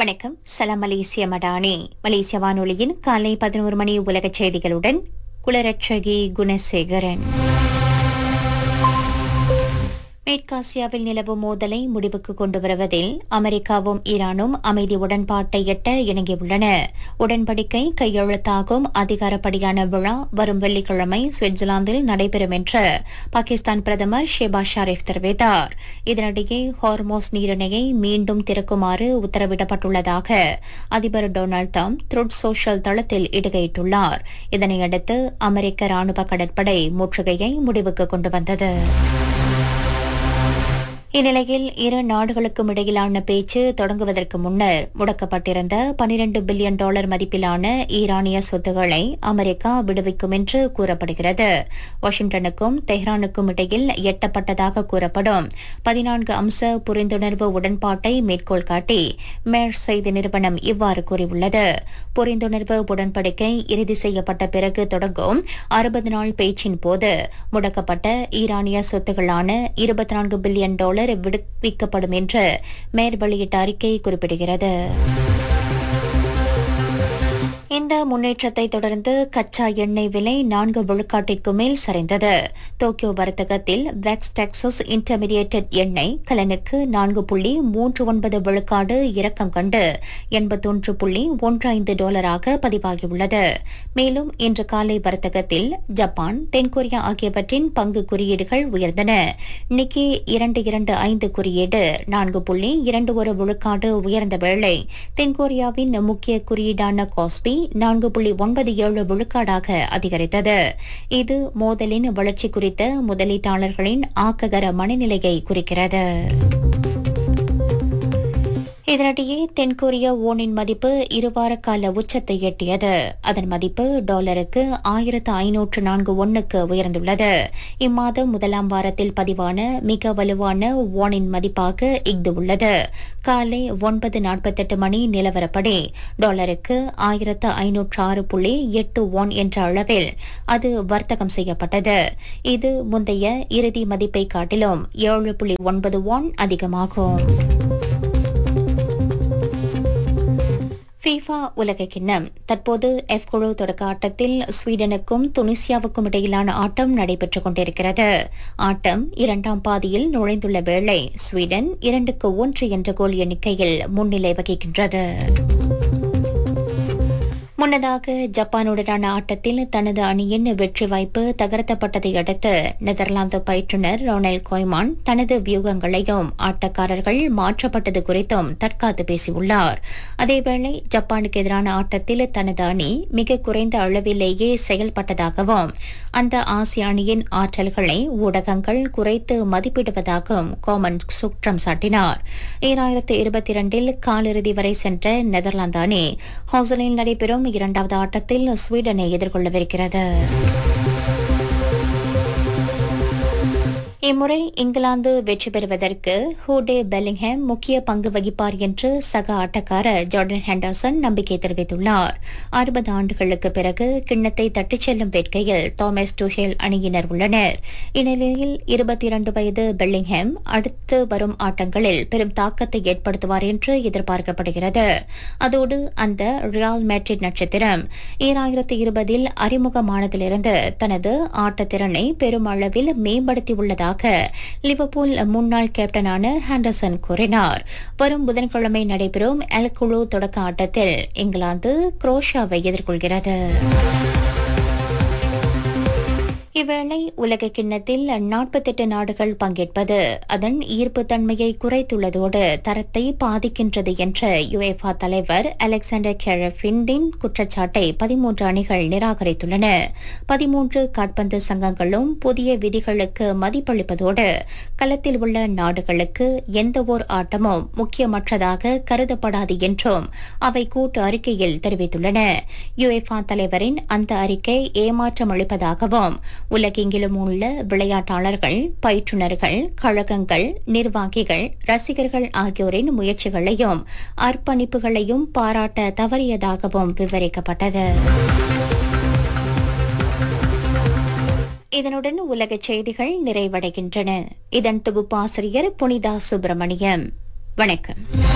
வணக்கம் சலாம் மலேசிய மடானி மலேசிய வானொலியின் காலை பதினோரு மணி உலகச் செய்திகளுடன் குலரட்சகி குணசேகரன் மேற்காசியாவில் நிலவும் மோதலை முடிவுக்கு கொண்டு வருவதில் அமெரிக்காவும் ஈரானும் அமைதி உடன்பாட்டை எட்ட இணங்கியுள்ளன உடன்படிக்கை கையெழுத்தாகும் அதிகாரப்படியான விழா வரும் வெள்ளிக்கிழமை சுவிட்சர்லாந்தில் நடைபெறும் என்று பாகிஸ்தான் பிரதமர் ஷெபா ஷாரிஃப் தெரிவித்தார் இதனிடையே ஹார்மோஸ் நீரிணையை மீண்டும் திறக்குமாறு உத்தரவிடப்பட்டுள்ளதாக அதிபர் டொனால்டு டிரம்ப் த்ருட் சோஷியல் தளத்தில் இடுகையிட்டுள்ளார் இதனையடுத்து அமெரிக்க ராணுவ கடற்படை முற்றுகையை முடிவுக்கு கொண்டு வந்தது இந்நிலையில் இரு நாடுகளுக்கும் இடையிலான பேச்சு தொடங்குவதற்கு முன்னர் முடக்கப்பட்டிருந்த 12 பில்லியன் டாலர் மதிப்பிலான ஈரானிய சொத்துக்களை அமெரிக்கா விடுவிக்கும் என்று கூறப்படுகிறது வாஷிங்டனுக்கும் தெஹ்ரானுக்கும் இடையில் எட்டப்பட்டதாக கூறப்படும் பதினான்கு அம்ச புரிந்துணர்வு உடன்பாட்டை மேற்கோள் காட்டி மேர் செய்தி நிறுவனம் இவ்வாறு கூறியுள்ளது புரிந்துணர்வு உடன்படிக்கை இறுதி செய்யப்பட்ட பிறகு தொடங்கும் அறுபது நாள் பேச்சின் போது முடக்கப்பட்ட ஈரானிய சொத்துகளான இருபத்தி நான்கு பில்லியன் டாலர் விடுவிக்கப்படும் என்று மேர் வெளியிட்ட அறிக்கை குறிப்பிடுகிறது இந்த முன்னேற்றத்தை தொடர்ந்து கச்சா எண்ணெய் விலை நான்கு விழுக்காட்டிற்கு மேல் சரிந்தது டோக்கியோ வர்த்தகத்தில் வெக்ஸ் டெக்சஸ் இன்டர்மீடியேட்டட் எண்ணெய் கலனுக்கு நான்கு புள்ளி மூன்று ஒன்பது விழுக்காடு இறக்கம் கண்டு எண்பத்தொன்று புள்ளி ஒன்று ஐந்து டாலராக பதிவாகியுள்ளது மேலும் இன்று காலை வர்த்தகத்தில் ஜப்பான் தென்கொரியா ஆகியவற்றின் பங்கு குறியீடுகள் உயர்ந்தன நிக்கி இரண்டு இரண்டு ஐந்து குறியீடு நான்கு புள்ளி இரண்டு ஒரு விழுக்காடு உயர்ந்த வேளை தென்கொரியாவின் முக்கிய குறியீடான காஸ்பி நான்கு புள்ளி ஒன்பது ஏழு விழுக்காடாக அதிகரித்தது இது மோதலின் வளர்ச்சி குறித்த முதலீட்டாளர்களின் ஆக்ககர மனநிலையை குறிக்கிறது இதனிடையே தென்கொரிய ஓனின் மதிப்பு இருவார கால உச்சத்தை எட்டியது அதன் மதிப்பு டாலருக்கு ஆயிரத்து ஐநூற்று நான்கு ஒன்னுக்கு உயர்ந்துள்ளது இம்மாதம் முதலாம் வாரத்தில் பதிவான மிக வலுவான ஓனின் மதிப்பாக இஃது உள்ளது காலை ஒன்பது நாற்பத்தெட்டு மணி நிலவரப்படி டாலருக்கு ஆயிரத்து ஐநூற்று ஆறு புள்ளி எட்டு ஓன் என்ற அளவில் அது வர்த்தகம் செய்யப்பட்டது இது முந்தைய இறுதி மதிப்பை காட்டிலும் ஏழு புள்ளி ஒன்பது ஓன் அதிகமாகும் ஃபீஃபா உலக கிண்ணம் தற்போது எஃப் குழு தொடக்க ஆட்டத்தில் ஸ்வீடனுக்கும் துனிசியாவுக்கும் இடையிலான ஆட்டம் நடைபெற்றுக் கொண்டிருக்கிறது ஆட்டம் இரண்டாம் பாதியில் நுழைந்துள்ள வேளை ஸ்வீடன் இரண்டுக்கு ஒன்று என்ற கோல் எண்ணிக்கையில் முன்னிலை வகிக்கின்றது முன்னதாக ஜப்பானுடனான ஆட்டத்தில் தனது அணியின் வெற்றி வாய்ப்பு தகர்த்தப்பட்டதை அடுத்து நெதர்லாந்து பயிற்றுநர் ரொனல் கோய்மான் தனது வியூகங்களையும் ஆட்டக்காரர்கள் மாற்றப்பட்டது குறித்தும் தற்காத்து பேசியுள்ளார் அதேவேளை ஜப்பானுக்கு எதிரான ஆட்டத்தில் தனது அணி மிக குறைந்த அளவிலேயே செயல்பட்டதாகவும் அந்த ஆசிய அணியின் ஆற்றல்களை ஊடகங்கள் குறைத்து மதிப்பிடுவதாகவும் கோமன் குற்றம் சாட்டினார் ஈராயிரத்து இருபத்தி இரண்டில் காலிறுதி வரை சென்ற நெதர்லாந்து அணி ஹாசலில் நடைபெறும் இரண்டாவது ஆட்டத்தில் ஸ்வீடனை எதிர்கொள்ளவிருக்கிறது இம்முறை இங்கிலாந்து வெற்றி பெறுவதற்கு ஹூடே பெல்லிங்ஹாம் முக்கிய பங்கு வகிப்பார் என்று சக ஆட்டக்காரர் ஜார்டன் ஹெண்டர்சன் நம்பிக்கை தெரிவித்துள்ளார் அறுபது ஆண்டுகளுக்கு பிறகு கிண்ணத்தை தட்டிச் செல்லும் வேட்கையில் தாமஸ் டுஹேல் அணியினர் உள்ளனர் இந்நிலையில் இருபத்தி இரண்டு வயது பெல்லிங்ஹாம் அடுத்து வரும் ஆட்டங்களில் பெரும் தாக்கத்தை ஏற்படுத்துவார் என்று எதிர்பார்க்கப்படுகிறது அதோடு அந்த ரியால் மேட்ரிட் நட்சத்திரம் ஈராயிரத்து இருபதில் அறிமுகமானதிலிருந்து தனது ஆட்டத்திறனை பெருமளவில் மேம்படுத்தியுள்ளதாக லிவர்பூல் முன்னாள் கேப்டனான ஹாண்டர்சன் கூறினார் வரும் புதன்கிழமை நடைபெறும் எல் குழு தொடக்க ஆட்டத்தில் இங்கிலாந்து குரோஷியாவை எதிர்கொள்கிறது இவ்வேளை உலக கிண்ணத்தில் நாற்பத்தெட்டு நாடுகள் பங்கேற்பது அதன் ஈர்ப்பு தன்மையை குறைத்துள்ளதோடு தரத்தை பாதிக்கின்றது என்ற யுஎஃபா தலைவர் அலெக்சாண்டர் கெரஃபின்டின் குற்றச்சாட்டை பதிமூன்று அணிகள் நிராகரித்துள்ளன பதிமூன்று காட்பந்து சங்கங்களும் புதிய விதிகளுக்கு மதிப்பளிப்பதோடு களத்தில் உள்ள நாடுகளுக்கு எந்தவோர் ஆட்டமும் முக்கியமற்றதாக கருதப்படாது என்றும் அவை கூட்டு அறிக்கையில் தெரிவித்துள்ளன யுஎஃபா தலைவரின் அந்த அறிக்கை ஏமாற்றம் அளிப்பதாகவும் உலகெங்கிலும் உள்ள விளையாட்டாளர்கள் பயிற்றுநர்கள் கழகங்கள் நிர்வாகிகள் ரசிகர்கள் ஆகியோரின் முயற்சிகளையும் அர்ப்பணிப்புகளையும் பாராட்ட தவறியதாகவும் விவரிக்கப்பட்டது இதனுடன் உலக செய்திகள் நிறைவடைகின்றன இதன் தொகுப்பாசிரியர் புனிதா சுப்பிரமணியம் வணக்கம்